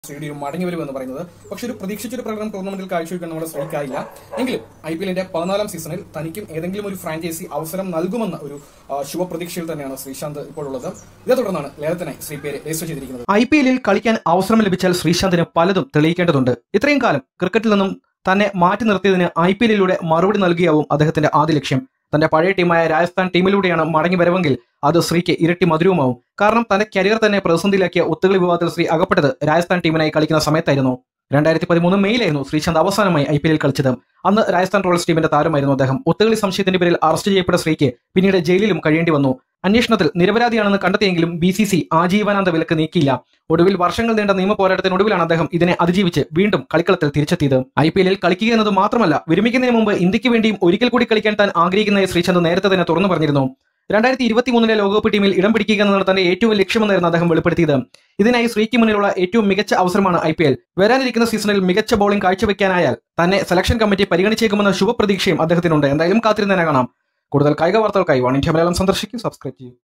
ശ്രീയുടെ ഒരു മടങ്ങി വരും എന്ന് പറയുന്നത് പക്ഷെ ഒരു പ്രതീക്ഷിച്ചൊരു പ്രകടനം ടൂർണമെന്റിൽ കാഴ്ചവെക്കാൻ നമ്മുടെ ശ്രമിക്കായില്ല എങ്കിലും ഐ പി എല്ലിന്റെ പതിനാലാം സീസണിൽ തനിക്കും ഏതെങ്കിലും ഒരു ഫ്രാഞ്ചൈസി അവസരം നൽകുമെന്ന ഒരു ആ, ശുഭപ്രതീക്ഷയിൽ തന്നെയാണ് ശ്രീശാന്ത് ഇപ്പോഴുള്ളത് ഇതേ തുടർന്നാണ് ലേലത്തിനായി ശ്രീ പേര് രജിസ്റ്റർ ചെയ്തിരിക്കുന്നത് ഐ പി എല്ലിൽ കളിക്കാൻ അവസരം ലഭിച്ചാൽ ശ്രീശാന്തിന് പലതും തെളിയിക്കേണ്ടതുണ്ട് ഇത്രയും കാലം ക്രിക്കറ്റിൽ നിന്നും തന്നെ മാറ്റി നിർത്തിയതിന് ഐ പി എല്ലിലൂടെ മറുപടി നൽകിയാവും അദ്ദേഹത്തിന്റെ ആദ്യ ലക്ഷ്യം തന്റെ പഴയ ടീമായ രാജസ്ഥാൻ ടീമിലൂടെയാണ് മടങ്ങി വരവെങ്കിൽ അത് ശ്രീക്ക് ഇരട്ടി മധുരവുമാവും കാരണം തന്റെ കരിയർ തന്നെ പ്രതിസന്ധിയിലാക്കിയ ഒത്തുകളി വിവാദത്തിൽ ശ്രീ അകപ്പെട്ടത് രാജസ്ഥാൻ ടീമിനായി കളിക്കുന്ന സമയത്തായിരുന്നു രണ്ടായിരത്തി പതിമൂന്ന് മെയിലായിരുന്നു ശ്രീശാന്ത് അവസാനമായി ഐ പി എല്ലിൽ കളിച്ചത് അന്ന് രാജസ്ഥാൻ റോയൽസ് ടീമിന്റെ താരമായിരുന്നു അദ്ദേഹം ഒത്തുകളി സംശയത്തിന്റെ പേരിൽ അറസ്റ്റ് ചെയ്യപ്പെട്ട ശ്രീക്ക് പിന്നീട് ജയിലിലും കഴിയേണ്ടി വന്നു അന്വേഷണത്തിൽ നിരപരാധിയാണെന്ന് കണ്ടെത്തിയെങ്കിലും ബി സി സി ആജീവനാന്ത വിലക്ക് നീക്കിയില്ല ഒടുവിൽ വർഷങ്ങൾ നീണ്ട നിയമ പോരാട്ടത്തിനൊടുവിലാണ് അദ്ദേഹം ഇതിനെ അതിജീവിച്ച് വീണ്ടും കളിക്കളത്തിൽ തിരിച്ചെത്തിയത് ഐ പി എല്ലിൽ കളിക്കുക എന്നത് മാത്രമല്ല വിരമിക്കുന്നതിന് മുമ്പ് ഇന്ത്യക്ക് വേണ്ടിയും ഒരിക്കൽ കൂടി കളിക്കാൻ താൻ ആഗ്രഹിക്കുന്നതായി ശ്രീചന്ദ് നേരത്തെ തന്നെ തുറന്നു പറഞ്ഞിരുന്നു രണ്ടായിരത്തി ഇരുപത്തി മൂന്നിലെ ലോകകപ്പ് ടീമിൽ ഇടം പിടിക്കുക എന്നതാണ് തന്റെ ഏറ്റവും ലക്ഷ്യമെന്നായിരുന്നു അദ്ദേഹം വെളിപ്പെടുത്തിയത് ഇതിനായി ശ്രീക്ക് മുന്നിലുള്ള ഏറ്റവും മികച്ച അവസരമാണ് ഐ പി എൽ വരാനിരിക്കുന്ന സീസണിൽ മികച്ച ബൌളിംഗ് കാഴ്ചവെക്കാനായാൽ തന്നെ സെലക്ഷൻ കമ്മിറ്റി പരിഗണിച്ചേക്കുമെന്ന ശുഭപ്രതീക്ഷയും അദ്ദേഹത്തിനുണ്ട് എന്തായാലും കാത്തിരുന്നതിനെ കാണാം കൂടുതൽ കായിക വാർത്തകൾക്കായി വൺ ഇന്ത്യ മലയാളം സന്ദർശിക്കും സബ്സ്ക്രൈബ് ചെയ്യും